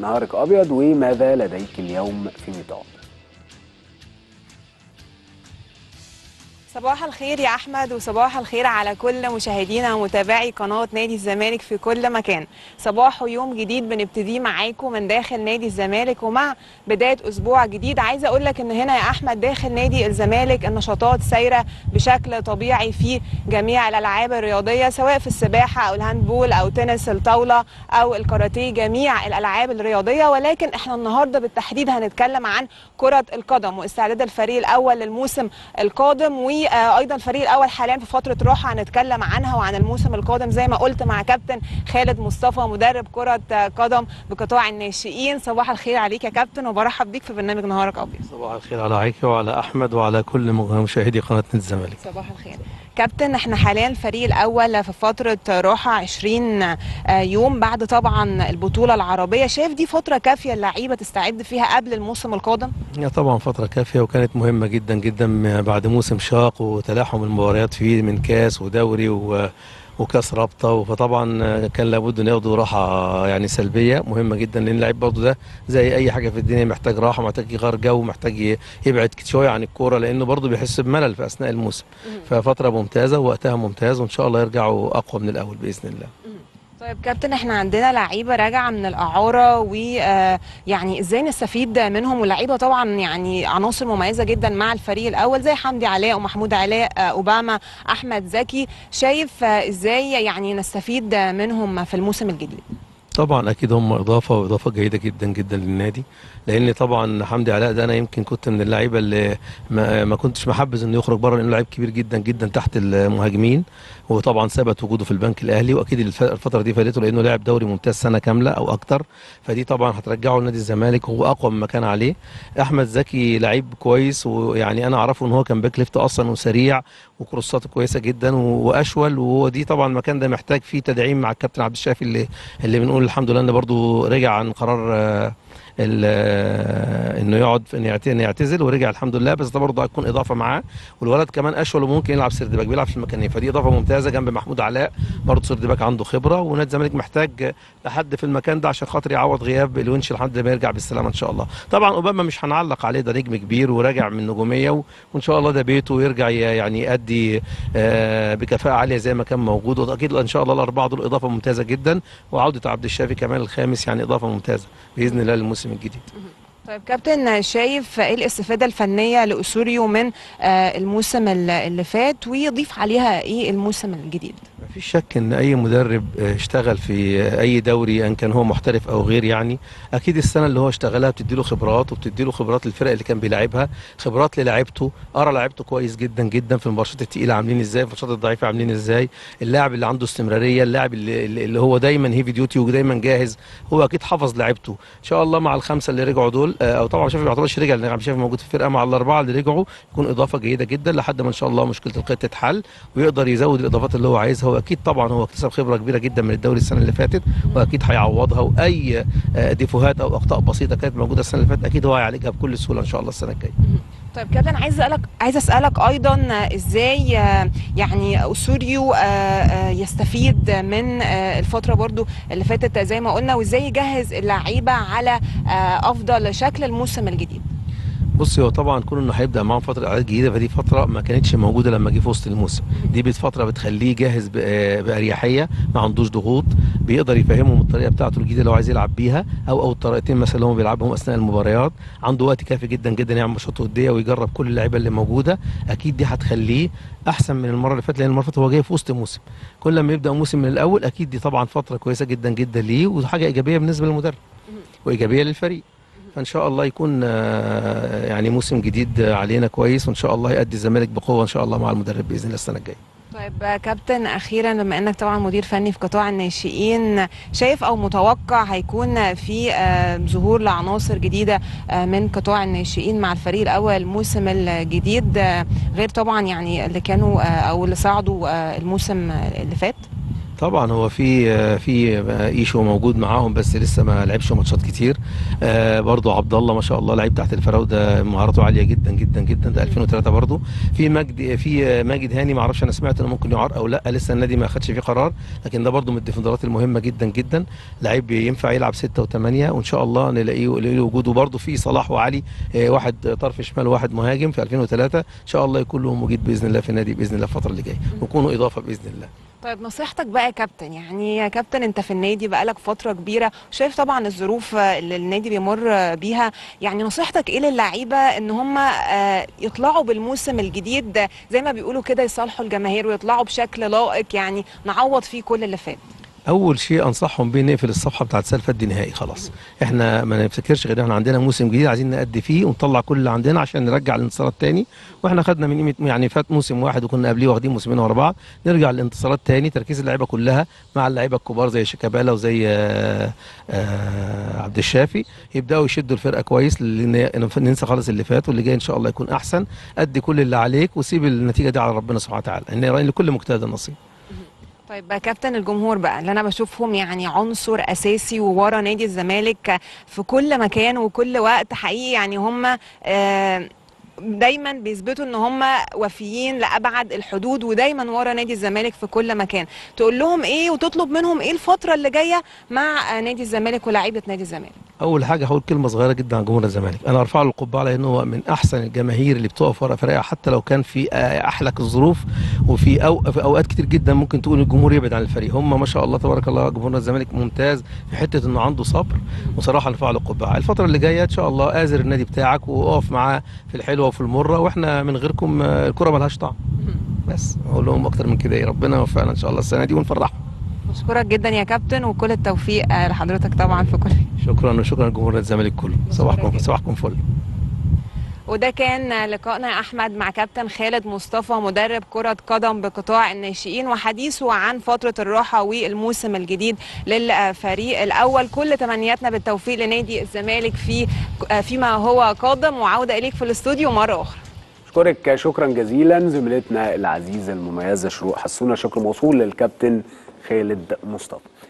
نهارك ابيض وماذا لديك اليوم في نطاق صباح الخير يا احمد وصباح الخير على كل مشاهدينا ومتابعي قناه نادي الزمالك في كل مكان صباح ويوم جديد بنبتديه معاكم من داخل نادي الزمالك ومع بدايه اسبوع جديد عايزه اقول لك ان هنا يا احمد داخل نادي الزمالك النشاطات سايره بشكل طبيعي في جميع الالعاب الرياضيه سواء في السباحه او الهاندبول او تنس الطاوله او الكاراتيه جميع الالعاب الرياضيه ولكن احنا النهارده بالتحديد هنتكلم عن كره القدم واستعداد الفريق الاول للموسم القادم و وايضا الفريق الاول حاليا في فتره راحه هنتكلم عنها وعن الموسم القادم زي ما قلت مع كابتن خالد مصطفى مدرب كره قدم بقطاع الناشئين صباح الخير عليك يا كابتن وبرحب بيك في برنامج نهارك ابيض صباح الخير على عيكي وعلى احمد وعلى كل مشاهدي قناه نادي الزمالك صباح الخير كابتن احنا حاليا الفريق الاول في فتره راحه 20 يوم بعد طبعا البطوله العربيه شايف دي فتره كافيه اللعيبه تستعد فيها قبل الموسم القادم هي طبعا فتره كافيه وكانت مهمه جدا جدا بعد موسم شاق وتلاحم المباريات فيه من كاس ودوري و وكاس رابطه فطبعا كان لابد ان ياخدوا راحه يعني سلبيه مهمه جدا لان اللعيب برضه ده زي اي حاجه في الدنيا محتاج راحه محتاج يغير جو محتاج يبعد شويه عن الكوره لانه برضه بيحس بملل في اثناء الموسم ففتره ممتازه ووقتها ممتاز وان شاء الله يرجعوا اقوى من الاول باذن الله طيب كابتن احنا عندنا لعيبه راجعه من الاعاره ويعني ازاي نستفيد منهم واللعيبه طبعا يعني عناصر مميزه جدا مع الفريق الاول زي حمدي علاء ومحمود علاء اوباما احمد زكي شايف ازاي يعني نستفيد منهم في الموسم الجديد طبعا اكيد هم اضافه واضافه جيده جدا جدا للنادي لان طبعا حمدي علاء ده انا يمكن كنت من اللعيبه اللي ما, ما كنتش محبذ انه يخرج بره لانه لعيب كبير جدا جدا تحت المهاجمين وطبعا ثبت وجوده في البنك الاهلي واكيد الفتره دي فادته لانه لعب دوري ممتاز سنه كامله او اكتر فدي طبعا هترجعه لنادي الزمالك وهو اقوى مما كان عليه احمد زكي لعيب كويس ويعني انا اعرفه ان هو كان باك ليفت اصلا وسريع وكروساته كويسه جدا واشول وهو دي طبعا المكان ده محتاج فيه تدعيم مع الكابتن عبد الشافي اللي اللي بنقول الحمد لله ان برضه رجع عن قرار انه يقعد ان يعتزل ورجع الحمد لله بس ده برضه هيكون اضافه معاه والولد كمان اشول وممكن يلعب سرد باك بيلعب في المكانين فدي اضافه ممتازه جنب محمود علاء برضه سرد باك عنده خبره ونادي الزمالك محتاج لحد في المكان ده عشان خاطر يعوض غياب الونش لحد ما يرجع بالسلامه ان شاء الله طبعا اوباما مش هنعلق عليه ده نجم كبير وراجع من نجوميه وان شاء الله ده بيته ويرجع يعني يأدي بكفاءه عاليه زي ما كان موجود واكيد ان شاء الله الاربعه دول اضافه ممتازه جدا وعوده عبد الشافي كمان الخامس يعني اضافه ممتازه باذن الله للموسم الجديد طيب كابتن شايف ايه الاستفاده الفنيه لاسوريو من الموسم اللي فات ويضيف عليها ايه الموسم الجديد مفيش شك ان اي مدرب اشتغل في اي دوري ان كان هو محترف او غير يعني اكيد السنه اللي هو اشتغلها بتدي له خبرات وبتدي له خبرات للفرق اللي كان بيلعبها خبرات للاعيبته ارى لعيبته كويس جدا جدا في الماتشات الثقيله عاملين ازاي في الماتشات الضعيفه عاملين ازاي اللاعب اللي عنده استمراريه اللاعب اللي, اللي هو دايما هيفي ديوتي ودايما جاهز هو اكيد حفظ لعيبته ان شاء الله مع الخمسه اللي رجعوا دول او طبعا شافي ما يعتبرش رجع لان عبد الشافي موجود في الفرقه مع الاربعه اللي رجعوا يكون اضافه جيده جدا لحد ما ان شاء الله مشكله القيد تتحل ويقدر يزود الاضافات اللي هو عايزها واكيد طبعا هو اكتسب خبره كبيره جدا من الدوري السنه اللي فاتت واكيد هيعوضها واي ديفوهات او اخطاء بسيطه كانت موجوده السنه اللي فاتت اكيد هو هيعالجها بكل سهوله ان شاء الله السنه الجايه طيب كابتن عايز اسالك عايز اسالك ايضا ازاي يعني اسوريو يستفيد من الفتره برضو اللي فاتت زي ما قلنا وازاي يجهز اللعيبه على افضل شكل الموسم الجديد بص هو طبعا كون انه هيبدا معاهم فتره اعداد جديده فدي فتره ما كانتش موجوده لما جه في وسط الموسم دي فتره بتخليه جاهز باريحيه ما عندوش ضغوط بيقدر يفهمهم الطريقه بتاعته الجديده اللي هو عايز يلعب بيها او او الطريقتين مثلا اللي هو بيلعبهم اثناء المباريات عنده وقت كافي جدا جدا يعمل ماتشات وديه ويجرب كل اللعيبه اللي موجوده اكيد دي هتخليه احسن من المره اللي فاتت لان المره اللي فاتت هو جاي في وسط موسم كل لما يبدا موسم من الاول اكيد دي طبعا فتره كويسه جدا جدا ليه وحاجه ايجابيه بالنسبه للمدرب وايجابيه للفريق فان شاء الله يكون يعني موسم جديد علينا كويس وان شاء الله يؤدي الزمالك بقوه ان شاء الله مع المدرب باذن الله السنه الجايه طيب كابتن اخيرا بما انك طبعا مدير فني في قطاع الناشئين شايف او متوقع هيكون في ظهور لعناصر جديده من قطاع الناشئين مع الفريق الاول الموسم الجديد غير طبعا يعني اللي كانوا او اللي صعدوا الموسم اللي فات طبعا هو في آه، في آه، ايشو موجود معاهم بس لسه ما لعبش ماتشات كتير آه، برضو عبد الله ما شاء الله لعيب تحت الفراوده مهاراته عاليه جدا جدا جدا ده 2003 برضو في مجد في آه، ماجد هاني ما اعرفش انا سمعت انه ممكن يعار او لا لسه النادي ما خدش فيه قرار لكن ده برضو من الديفندرات المهمه جدا جدا لعيب ينفع يلعب 6 و8 وان شاء الله نلاقيه نلاقيه وجوده برضو في صلاح وعلي آه، واحد طرف شمال وواحد مهاجم في 2003 ان شاء الله يكون لهم وجود باذن الله في النادي باذن الله الفتره اللي جايه ويكونوا اضافه باذن الله طيب نصيحتك بقى يا كابتن يعني يا كابتن انت في النادي بقالك فتره كبيره وشايف طبعا الظروف اللي النادي بيمر بيها يعني نصيحتك ايه للعيبه ان هم آه، يطلعوا بالموسم الجديد ده زي ما بيقولوا كده يصالحوا الجماهير ويطلعوا بشكل لائق يعني نعوض فيه كل اللي فات اول شيء انصحهم بيه نقفل الصفحه بتاعت السنه اللي فاتت دي نهائي خلاص احنا ما نفتكرش غير احنا عندنا موسم جديد عايزين نأدي فيه ونطلع كل اللي عندنا عشان نرجع الانتصارات تاني واحنا خدنا من قيمه يعني فات موسم واحد وكنا قبليه واخدين موسمين ورا بعض نرجع للانتصارات تاني تركيز اللعيبه كلها مع اللعيبه الكبار زي شيكابالا وزي آه، آه، عبد الشافي يبداوا يشدوا الفرقه كويس لان ننسى خالص اللي فات واللي جاي ان شاء الله يكون احسن ادي كل اللي عليك وسيب النتيجه دي على ربنا سبحانه وتعالى ان لكل مجتهد نصيب طيب بقى كابتن الجمهور بقى اللي انا بشوفهم يعني عنصر اساسي وورا نادي الزمالك في كل مكان وكل وقت حقيقي يعني هم آه، دايما بيثبتوا ان هم وفيين لابعد الحدود ودايما ورا نادي الزمالك في كل مكان تقول لهم ايه وتطلب منهم ايه الفتره اللي جايه مع آه، نادي الزمالك ولاعيبه نادي الزمالك اول حاجه هقول كلمه صغيره جدا عن جمهور الزمالك انا ارفع له القبعه لانه هو من احسن الجماهير اللي بتقف ورا فريقها حتى لو كان في آه، احلك الظروف وفي أو في اوقات كتير جدا ممكن تقول الجمهور يبعد عن الفريق هم ما شاء الله تبارك الله جمهور الزمالك ممتاز في حته انه عنده صبر وصراحه ارفع له القبعه الفتره اللي جايه ان شاء الله ازر النادي بتاعك واقف معاه في الحلوه وفي المره واحنا من غيركم آه، الكره ملهاش طعم بس اقول لهم اكتر من كده ايه ربنا يوفقنا ان شاء الله السنه دي ونفرحهم بشكرك جدا يا كابتن وكل التوفيق آه، لحضرتك طبعا في كل شكرا وشكرا لجمهور الزمالك كله صباحكم صباحكم فل وده كان لقائنا يا احمد مع كابتن خالد مصطفى مدرب كرة قدم بقطاع الناشئين وحديثه عن فترة الراحة والموسم الجديد للفريق الاول كل تمنياتنا بالتوفيق لنادي الزمالك في فيما هو قادم وعودة اليك في الاستوديو مرة اخرى اشكرك شكرا جزيلا زميلتنا العزيزه المميزه شروق حسونه شكر موصول للكابتن خالد مصطفى